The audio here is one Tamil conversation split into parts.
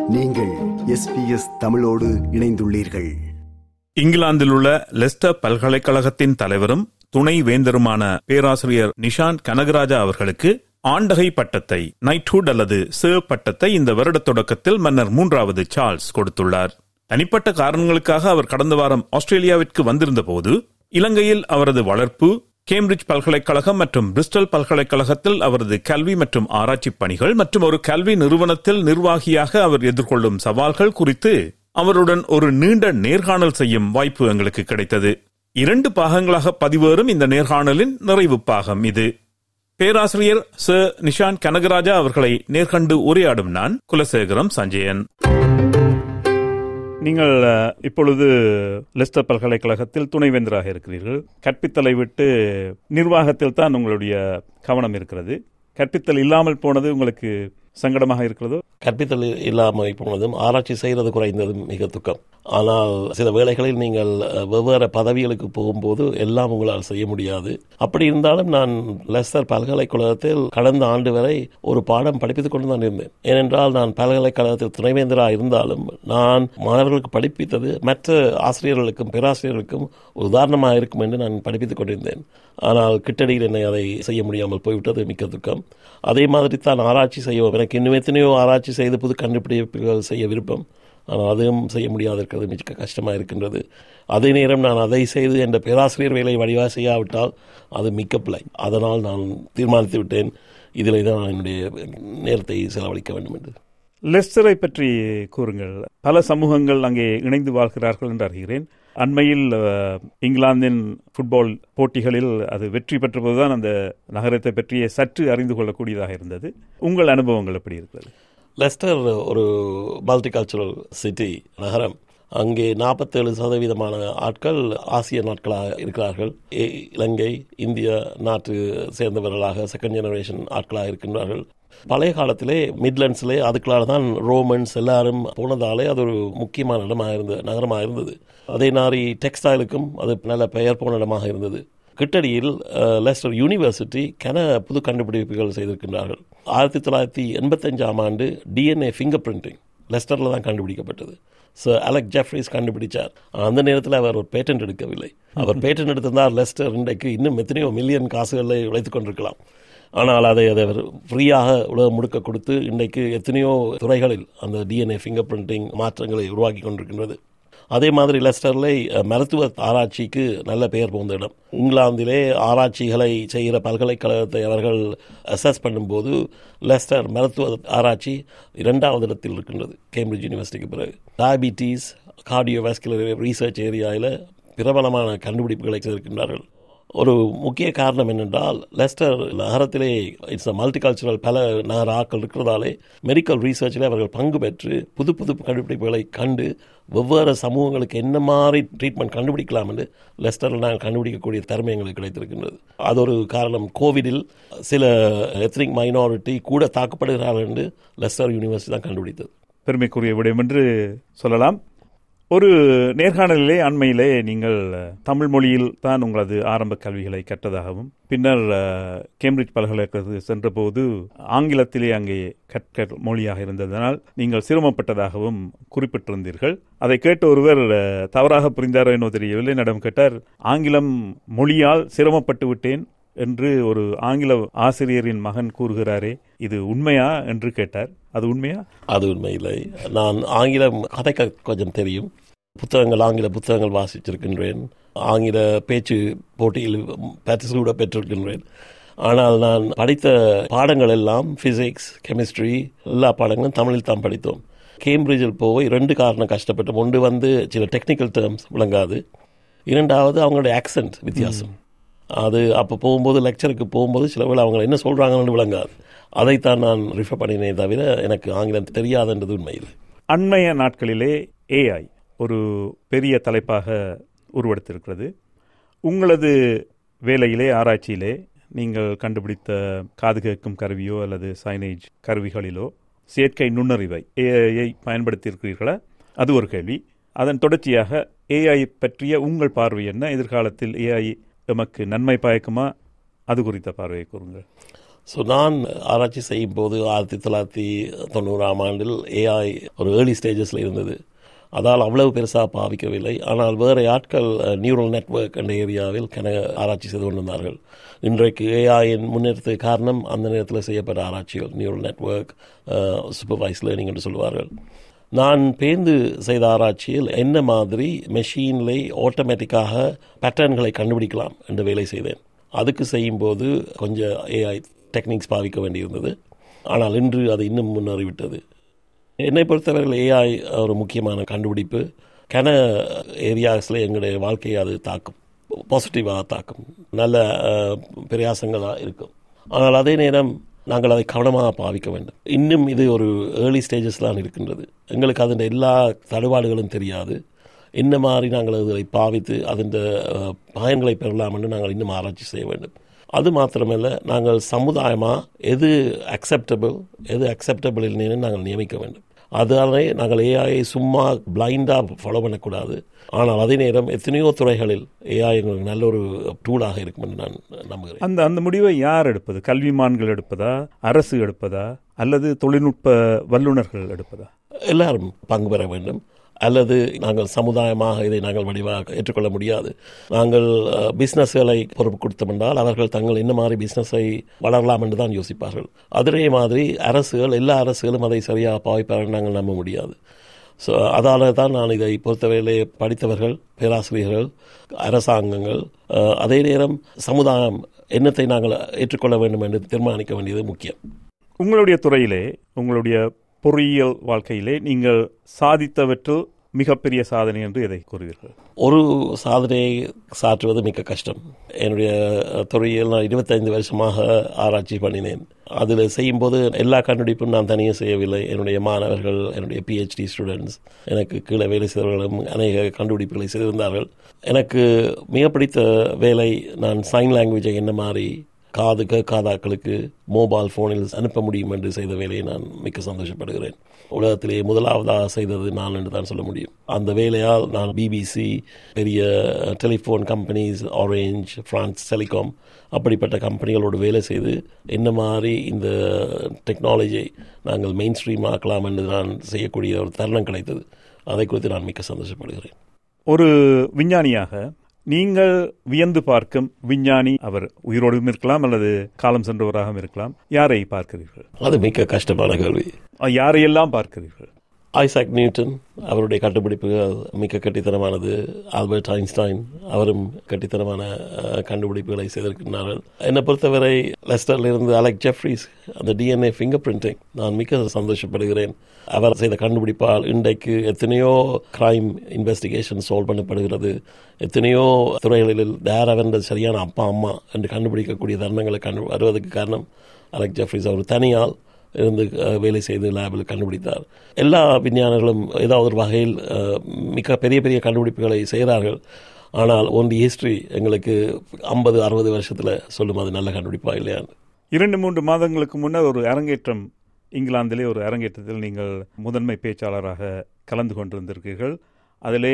நீங்கள் எஸ்பிஎஸ் தமிழோடு இணைந்துள்ளீர்கள் இங்கிலாந்தில் உள்ள லெஸ்டர் பல்கலைக்கழகத்தின் தலைவரும் துணை வேந்தருமான பேராசிரியர் நிஷாந்த் கனகராஜா அவர்களுக்கு ஆண்டகை பட்டத்தை நைட்ஹுட் அல்லது சேர் பட்டத்தை இந்த வருட தொடக்கத்தில் மன்னர் மூன்றாவது சார்ல்ஸ் கொடுத்துள்ளார் தனிப்பட்ட காரணங்களுக்காக அவர் கடந்த வாரம் ஆஸ்திரேலியாவிற்கு வந்திருந்த போது இலங்கையில் அவரது வளர்ப்பு கேம்பிரிட்ஜ் பல்கலைக்கழகம் மற்றும் பிரிஸ்டல் பல்கலைக்கழகத்தில் அவரது கல்வி மற்றும் ஆராய்ச்சி பணிகள் மற்றும் ஒரு கல்வி நிறுவனத்தில் நிர்வாகியாக அவர் எதிர்கொள்ளும் சவால்கள் குறித்து அவருடன் ஒரு நீண்ட நேர்காணல் செய்யும் வாய்ப்பு எங்களுக்கு கிடைத்தது இரண்டு பாகங்களாக பதிவேறும் இந்த நேர்காணலின் நிறைவு பாகம் இது பேராசிரியர் ச நிஷாந்த் கனகராஜா அவர்களை நேர்கண்டு உரையாடும் நான் குலசேகரம் சஞ்சயன் நீங்கள் அஹ், இப்பொழுது லெஸ்டர் பல்கலைக்கழகத்தில் துணைவேந்தராக இருக்கிறீர்கள் கற்பித்தலை விட்டு நிர்வாகத்தில் தான் உங்களுடைய கவனம் இருக்கிறது கற்பித்தல் இல்லாமல் போனது உங்களுக்கு சங்கடமாக இருக்கிறதோ கற்பித்தல் இல்லாமல் போனதும் ஆராய்ச்சி செய்கிறது குறைந்ததும் மிக துக்கம் ஆனால் சில வேளைகளில் நீங்கள் அஹ், வெவ்வேறு பதவிகளுக்கு போகும்போது எல்லாம் உங்களால் செய்ய முடியாது அப்படி இருந்தாலும் நான் லெஸ்டர் பல்கலைக்கழகத்தில் கடந்த ஆண்டு வரை ஒரு பாடம் படிப்பித்துக் கொண்டு தான் இருந்தேன் ஏனென்றால் நான் பல்கலைக்கழகத்தில் துணைவேந்தராக இருந்தாலும் நான் மாணவர்களுக்கு படிப்பித்தது மற்ற ஆசிரியர்களுக்கும் பேராசிரியர்களுக்கும் ஒரு உதாரணமாக இருக்கும் என்று நான் படிப்பித்துக் கொண்டிருந்தேன் ஆனால் கிட்டடியில் என்னை அதை செய்ய முடியாமல் போய்விட்டது மிக்க துக்கம் அதே மாதிரி தான் ஆராய்ச்சி செய்வோம் எனக்கு இன்னும் எத்தனையோ ஆராய்ச்சி செய்து புது கண்டுபிடிப்புகள் செய்ய விருப்பம் ஆனால் அதுவும் செய்ய முடியாது இருக்கிறது மிக கஷ்டமாக இருக்கின்றது அதே நேரம் நான் அதை செய்து என்ற பேராசிரியர் வேலை வடிவாக செய்யாவிட்டால் அது மிக்க பிழை அதனால் நான் தீர்மானித்து விட்டேன் இதில் தான் நான் என்னுடைய நேரத்தை செலவழிக்க வேண்டும் என்று லெஸ்டரை பற்றி கூறுங்கள் பல சமூகங்கள் அங்கே இணைந்து வாழ்கிறார்கள் என்று அறிகிறேன் அண்மையில் அஹ், இங்கிலாந்தின் ஃபுட்பால் போட்டிகளில் அது வெற்றி பெற்றபோதுதான் அந்த நகரத்தை பற்றிய சற்று அறிந்து கொள்ளக்கூடியதாக இருந்தது உங்கள் அனுபவங்கள் எப்படி இருக்கிறது லெஸ்டர் ஒரு மல்டிகல்ச்சுரல் சிட்டி நகரம் அங்கே நாற்பத்தேழு சதவீதமான ஆட்கள் ஆசிய நாட்களாக இருக்கிறார்கள் இ- இலங்கை இந்திய நாட்டு சேர்ந்தவர்களாக செகண்ட் ஜெனரேஷன் ஆட்களாக இருக்கின்றார்கள் பழைய காலத்திலே மிட்லண்ட்ஸ்லே அதுக்குள்ளால தான் ரோமன்ஸ் எல்லாரும் போனதாலே அது ஒரு முக்கியமான இடமாக இருந்தது நகரமாக இருந்தது அதே மாதிரி டெக்ஸ்டைலுக்கும் அது நல்ல பெயர் போன இடமாக இருந்தது கிட்டடியில் அஹ், லெஸ்டர் யூனிவர்சிட்டி கன புது கண்டுபிடிப்புகள் செய்திருக்கின்றார்கள் ஆயிரத்தி தொள்ளாயிரத்தி எண்பத்தஞ்சாம் ஆண்டு டிஎன்ஏ ஃபிங்கர் பிரிண்டிங் லெஸ்டரில் தான் கண்டுபிடிக்கப்பட்டது சார் அலெக் ஜெஃப்ரிஸ் கண்டுபிடிச்சார் அந்த நேரத்தில் அவர் ஒரு பேட்டன்ட் எடுக்கவில்லை அவர் பேட்டன்ட் எடுத்திருந்தால் லெஸ்டர் இன்றைக்கு இன்னும் எத்தனையோ மில்லியன் காசுகளை உழைத்துக் கொண்டிருக்கலாம் ஆனால் அதை அதை அவர் ஃப்ரீயாக உலகம் முழுக்க கொடுத்து இன்றைக்கு எத்தனையோ துறைகளில் அந்த டிஎன்ஏ ஃபிங்கர் பிரிண்டிங் மாற்றங்களை உருவாக்கி கொண்டிருக்கின்றது அதே மாதிரி லெஸ்டர்லே அஹ், மருத்துவ ஆராய்ச்சிக்கு நல்ல பெயர் போந்த இடம் இங்கிலாந்திலே ஆராய்ச்சிகளை செய்கிற பல்கலைக்கழகத்தை அவர்கள் அசஸ் பண்ணும்போது லெஸ்டர் மருத்துவ ஆராய்ச்சி இரண்டாவது இடத்தில் இருக்கின்றது கேம்பிரிட்ஜ் யூனிவர்சிட்டிக்கு பிறகு டயபிட்டிஸ் கார்டியோவாஸ்குலர் ரீசர்ச் ஏரியாவில் பிரபலமான கண்டுபிடிப்புகளை செய்திருக்கின்றார்கள் ஒரு முக்கிய காரணம் என்னென்றால் லெஸ்டர் நகரத்திலே இட்ஸ் மல்டிகல்ச்சரல் பல நகர ஆட்கள் இருக்கிறதாலே மெடிக்கல் ரீசர்ச்சில் அவர்கள் பங்கு பெற்று புது புது கண்டுபிடிப்புகளை கண்டு வெவ்வேறு சமூகங்களுக்கு என்ன மாதிரி ட்ரீட்மெண்ட் கண்டுபிடிக்கலாம் என்று லெஸ்டரில் நாங்கள் கண்டுபிடிக்கக்கூடிய திறமை எங்களுக்கு கிடைத்திருக்கின்றது அது ஒரு காரணம் கோவிடில் சில எத்னிக் மைனாரிட்டி கூட தாக்கப்படுகிறார்கள் என்று லெஸ்டர் யூனிவர்சிட்டி தான் கண்டுபிடித்தது பெருமைக்குரிய விடயம் என்று சொல்லலாம் ஒரு நேர்காணலிலே அண்மையிலே நீங்கள் அஹ், தமிழ் மொழியில் தான் உங்களது ஆரம்ப கல்விகளை கற்றதாகவும் பின்னர் அஹ், கேம்பிரிட்ஜ் பல்கலைக்கழகத்துக்கு சென்றபோது ஆங்கிலத்திலே அங்கே கற்க மொழியாக இருந்ததனால் நீங்கள் சிரமப்பட்டதாகவும் குறிப்பிட்டிருந்தீர்கள் அதை கேட்ட ஒருவர் அஹ், தவறாக புரிந்தாரோ என்னோ தெரியவில்லை நடம் கேட்டார் ஆங்கிலம் மொழியால் சிரமப்பட்டு விட்டேன் என்று ஒரு ஆங்கில ஆசிரியரின் மகன் கூறுகிறாரே இது உண்மையா என்று கேட்டார் அது உண்மையா அது உண்மையில்லை நான் ஆங்கிலம் கதைக்க கொஞ்சம் தெரியும் புத்தகங்கள் ஆங்கில புத்தகங்கள் வாசிச்சிருக்கின்றேன் ஆங்கில பேச்சு போட்டியில் பரிசு கூட பெற்றிருக்கின்றேன் ஆனால் நான் படித்த பாடங்கள் எல்லாம் ஃபிசிக்ஸ் கெமிஸ்ட்ரி எல்லா பாடங்களும் தமிழில் தான் படித்தோம் கேம்பிரிட்ஜில் போய் ரெண்டு காரணம் கஷ்டப்பட்டோம் ஒன்று வந்து சில டெக்னிக்கல் டேர்ம்ஸ் விளங்காது இரண்டாவது அவங்களுடைய ஆக்சென்ட் வித்தியாசம் அது அப்போ போகும்போது லெக்சருக்கு போகும்போது சில வேளை அவங்க என்ன சொல்கிறாங்கன்னு விளங்காது அதைத்தான் நான் ரிஃபர் பண்ணினே தவிர எனக்கு ஆங்கிலம் தெரியாதுன்றது உண்மையில் அண்மைய நாட்களிலே ஏஐ ஒரு பெரிய தலைப்பாக உருவெடுத்திருக்கிறது உங்களது வேலையிலே ஆராய்ச்சியிலே நீங்கள் கண்டுபிடித்த காது கேட்கும் கருவியோ அல்லது சைனேஜ் கருவிகளிலோ செயற்கை நுண்ணறிவை ஏஐயை பயன்படுத்தியிருக்கிறீர்களா அது ஒரு கேள்வி அதன் தொடர்ச்சியாக ஏஐ பற்றிய உங்கள் பார்வை என்ன எதிர்காலத்தில் ஏஐ எமக்கு நன்மை பயக்குமா அது குறித்த பார்வையை கூறுங்கள் ஸோ நான் ஆராய்ச்சி செய்யும் போது ஆயிரத்தி தொள்ளாயிரத்தி தொண்ணூறாம் ஆண்டில் ஏஐ ஒரு ஏர்லி ஸ்டேஜஸில் இருந்தது அதால் அவ்வளவு பெருசாக பாவிக்கவில்லை ஆனால் வேறு ஆட்கள் நியூரல் நெட்வொர்க் என்ற ஏரியாவில் கன ஆராய்ச்சி செய்து கொண்டிருந்தார்கள் இன்றைக்கு ஏஐயின் முன்னேற்றத்துக்கு காரணம் அந்த நேரத்தில் செய்யப்பட்ட ஆராய்ச்சிகள் நியூரல் நெட்வொர்க் சூப்பர்வைஸ் லேர்னிங் என்று சொல்வார்கள் நான் பேர்ந்து செய்த ஆராய்ச்சியில் என்ன மாதிரி மெஷினில் ஆட்டோமேட்டிக்காக பேட்டர்ன்களை கண்டுபிடிக்கலாம் என்ற வேலை செய்தேன் அதுக்கு செய்யும்போது கொஞ்சம் ஏஐ டெக்னிக்ஸ் பாவிக்க வேண்டியிருந்தது ஆனால் இன்று அது இன்னும் முன்னேறிவிட்டது என்னை பொறுத்தவரையில் ஏஐ ஒரு முக்கியமான கண்டுபிடிப்பு கன ஏரியாஸில் எங்களுடைய வாழ்க்கையை அது தாக்கும் பாசிட்டிவாக தாக்கும் நல்ல பிரயாசங்களாக இருக்கும் ஆனால் அதே நேரம் நாங்கள் அதை கவனமாக பாவிக்க வேண்டும் இன்னும் இது ஒரு ஏர்லி ஸ்டேஜஸ்லாம் இருக்கின்றது எங்களுக்கு அதன் எல்லா தடுபாடுகளும் தெரியாது என்ன மாதிரி நாங்கள் அதை பாவித்து அதன் பயன்களை பெறலாம் என்று நாங்கள் இன்னும் ஆராய்ச்சி செய்ய வேண்டும் அது மாத்திரமல்ல நாங்கள் சமுதாயமாக எது அக்செப்டபிள் எது அக்செப்டபிள் இல்லைன்னு நாங்கள் நியமிக்க வேண்டும் அதனாலே நாங்கள் ஏஐயை சும்மா பிளைண்டாக ஃபாலோ பண்ணக்கூடாது ஆனால் அதே நேரம் எத்தனையோ துறைகளில் ஏஐ எங்களுக்கு நல்ல ஒரு டூலாக இருக்கும் என்று நான் நம்புகிறேன் அந்த அந்த முடிவை யார் எடுப்பது கல்விமான்கள் எடுப்பதா அரசு எடுப்பதா அல்லது தொழில்நுட்ப வல்லுநர்கள் எடுப்பதா எல்லாரும் பங்கு பெற வேண்டும் அல்லது நாங்கள் சமுதாயமாக இதை நாங்கள் வடிவாக ஏற்றுக்கொள்ள முடியாது நாங்கள் பிஸ்னஸ்களை பொறுப்பு கொடுத்தோம் அவர்கள் தங்கள் என்ன மாதிரி பிஸ்னஸை வளரலாம் என்று தான் யோசிப்பார்கள் அதே மாதிரி அரசுகள் எல்லா அரசுகளும் அதை சரியாக பாவிப்பார்கள் நாங்கள் நம்ப முடியாது ஸோ அதால் தான் நான் இதை பொறுத்தவரையிலே படித்தவர்கள் பேராசிரியர்கள் அரசாங்கங்கள் அதே நேரம் சமுதாயம் என்னத்தை நாங்கள் ஏற்றுக்கொள்ள வேண்டும் என்று தீர்மானிக்க வேண்டியது முக்கியம் உங்களுடைய துறையிலே உங்களுடைய பொறியியல் வாழ்க்கையிலே நீங்கள் சாதித்தவற்றில் மிகப்பெரிய சாதனை என்று எதை கூறுவீர்கள் ஒரு சாதனையை சாற்றுவது மிக கஷ்டம் என்னுடைய துறையில் நான் இருபத்தைந்து வருஷமாக ஆராய்ச்சி பண்ணினேன் அதில் செய்யும்போது எல்லா கண்டுபிடிப்பும் நான் தனியாக செய்யவில்லை என்னுடைய மாணவர்கள் என்னுடைய பிஹெச்டி ஸ்டூடெண்ட்ஸ் எனக்கு கீழே வேலை செய்தவர்களும் அநேக கண்டுபிடிப்புகளை செய்திருந்தார்கள் எனக்கு மிக பிடித்த வேலை நான் சைன் லாங்குவேஜை என்ன மாதிரி காது கேட்காதாக்களுக்கு மொபைல் ஃபோனில் அனுப்ப முடியும் என்று செய்த வேலையை நான் மிக்க சந்தோஷப்படுகிறேன் உலகத்திலேயே முதலாவதாக செய்தது நான் என்று தான் சொல்ல முடியும் அந்த வேலையால் நான் பிபிசி பெரிய telephone companies Orange France Telecom அப்படிப்பட்ட கம்பெனிகளோடு வேலை செய்து என்ன மாதிரி இந்த டெக்னாலஜியை நாங்கள் மெயின் ஸ்ட்ரீம் ஆக்கலாம் என்று நான் செய்யக்கூடிய ஒரு தருணம் கிடைத்தது அதை குறித்து நான் மிக்க சந்தோஷப்படுகிறேன் ஒரு விஞ்ஞானியாக நீங்கள் வியந்து பார்க்கும் விஞ்ஞானி அவர் உயிரோடும் இருக்கலாம் அல்லது காலம் சென்றவராகவும் இருக்கலாம் யாரை பார்க்கிறீர்கள் அது மிக கஷ்டமான கேள்வி யாரையெல்லாம் பார்க்கிறீர்கள் ஐசாக் நியூட்டன் அவருடைய கண்டுபிடிப்புகள் மிக கட்டித்தனமானது ஆல்பர்ட் ஐன்ஸ்டைன் அவரும் கட்டித்தனமான கண்டுபிடிப்புகளை செய்திருக்கிறார்கள் என்னை பொறுத்தவரை லெஸ்டர்ல இருந்து அலெக் ஜெஃப்ரிஸ் அந்த டிஎன்ஏ ஃபிங்கர் பிரிண்டிங் நான் மிக சந்தோஷப்படுகிறேன் அவர் செய்த கண்டுபிடிப்பால் இன்றைக்கு எத்தனையோ கிரைம் இன்வெஸ்டிகேஷன் சால்வ் பண்ணப்படுகிறது எத்தனையோ துறைகளில் யார் அவன் சரியான அப்பா அம்மா என்று கண்டுபிடிக்கக்கூடிய தருணங்களை கண்டு வருவதற்கு காரணம் அலெக் ஜெஃப்ரிஸ் அவர் தனியால் இருந்து வேலை செய்து லேபில் கண்டுபிடித்தார் எல்லா விஞ்ஞானிகளும் ஏதாவது ஒரு வகையில் மிக பெரிய பெரிய கண்டுபிடிப்புகளை செய்கிறார்கள் ஆனால் ஒன் ஹிஸ்ட்ரி எங்களுக்கு ஐம்பது அறுபது வருஷத்தில் சொல்லும் அது நல்ல கண்டுபிடிப்பா இல்லையான்னு இரண்டு மூன்று மாதங்களுக்கு முன்னர் ஒரு அரங்கேற்றம் இங்கிலாந்திலே ஒரு அரங்கேற்றத்தில் நீங்கள் முதன்மை பேச்சாளராக கலந்து கொண்டிருந்திருக்கீர்கள் அதிலே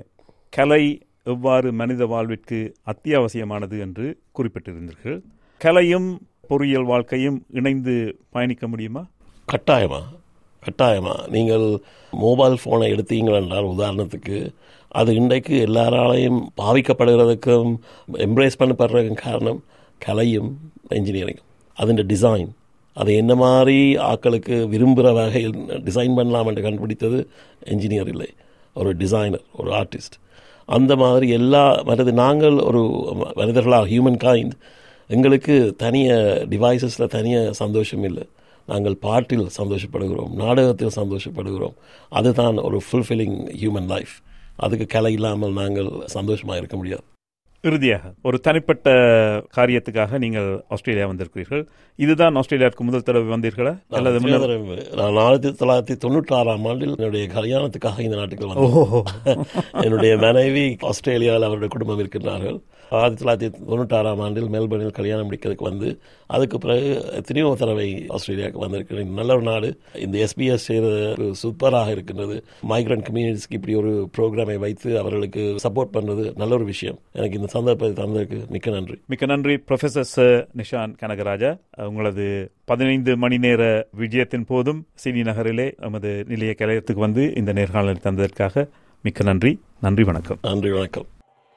கலை எவ்வாறு மனித வாழ்விற்கு அத்தியாவசியமானது என்று குறிப்பிட்டிருந்தீர்கள் கலையும் பொறியியல் வாழ்க்கையும் இணைந்து பயணிக்க முடியுமா கட்டாயமா கட்டாயமா நீங்கள் மொபைல் ஃபோனை எடுத்தீங்கள் என்றால் உதாரணத்துக்கு அது இன்றைக்கு எல்லாராலையும் பாவிக்கப்படுகிறதுக்கும் எம்ப்ரேஸ் பண்ணப்படுறதுக்கும் காரணம் கலையும் என்ஜினியரிங்கும் அதன் டிசைன் அதை என்ன மாதிரி ஆக்களுக்கு விரும்புகிற வகையில் டிசைன் பண்ணலாம் என்று கண்டுபிடித்தது என்ஜினியர் இல்லை ஒரு டிசைனர் ஒரு ஆர்டிஸ்ட் அந்த மாதிரி எல்லா மற்றது நாங்கள் ஒரு மனிதர்களாக ஹியூமன் கைண்ட் எங்களுக்கு தனிய டிவைசஸில் தனிய சந்தோஷம் இல்லை நாங்கள் பாட்டில் சந்தோஷப்படுகிறோம் நாடகத்தில் சந்தோஷப்படுகிறோம் அதுதான் ஒரு ஃபுல்ஃபில்லிங் ஹியூமன் லைஃப் அதுக்கு கலை இல்லாமல் நாங்கள் சந்தோஷமாக இருக்க முடியாது இறுதியாக ஒரு தனிப்பட்ட காரியத்துக்காக நீங்கள் ஆஸ்திரேலியா வந்திருக்கிறீர்கள் இதுதான் ஆஸ்திரேலியாவுக்கு முதல் தடவை வந்தீர்களா அல்லது முன்னர் நான் ஆயிரத்தி தொள்ளாயிரத்தி தொண்ணூற்றி ஆறாம் ஆண்டில் என்னுடைய கல்யாணத்துக்காக இந்த நாட்டுக்கு வந்தேன் என்னுடைய மனைவி ஆஸ்திரேலியாவில் அவருடைய குடும்பம் இருக்கின்றார்கள் ஆயிரத்தி தொள்ளாயிரத்தி தொண்ணூற்றாறாம் ஆண்டில் மெல்பர்னில் கல்யாணம் முடிக்கிறதுக்கு வந்து அதுக்கு பிறகு எத்தனையோ தடவை ஆஸ்திரேலியாவுக்கு வந்திருக்கிறேன் நல்ல ஒரு நாடு இந்த எஸ்பிஎஸ் செய்கிறது சூப்பராக இருக்கின்றது மைக்ரண்ட் கம்யூனிட்டிஸ்க்கு இப்படி ஒரு ப்ரோக்ராமை வைத்து அவர்களுக்கு சப்போர்ட் பண்ணுறது நல்ல ஒரு விஷயம் எனக்கு இந்த சந்தர்ப்பத்தை தந்ததுக்கு மிக்க நன்றி மிக்க நன்றி ப்ரொஃபசர் சர் நிஷான் கனகராஜா உங்களது பதினைந்து மணி நேர விஜயத்தின் போதும் சினி நகரிலே நமது நிலைய கலையத்துக்கு வந்து இந்த நேர்காணல் தந்ததற்காக மிக்க நன்றி நன்றி வணக்கம் நன்றி வணக்கம்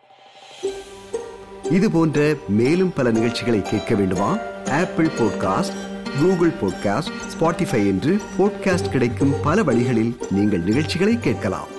இது போன்ற மேலும் பல நிகழ்ச்சிகளை கேட்க வேண்டுமா Apple podcast Google podcast Spotify என்று பாட்காஸ்ட் கிடைக்கும் பல வழிகளில் நீங்கள் நிகழ்ச்சிகளை கேட்கலாம்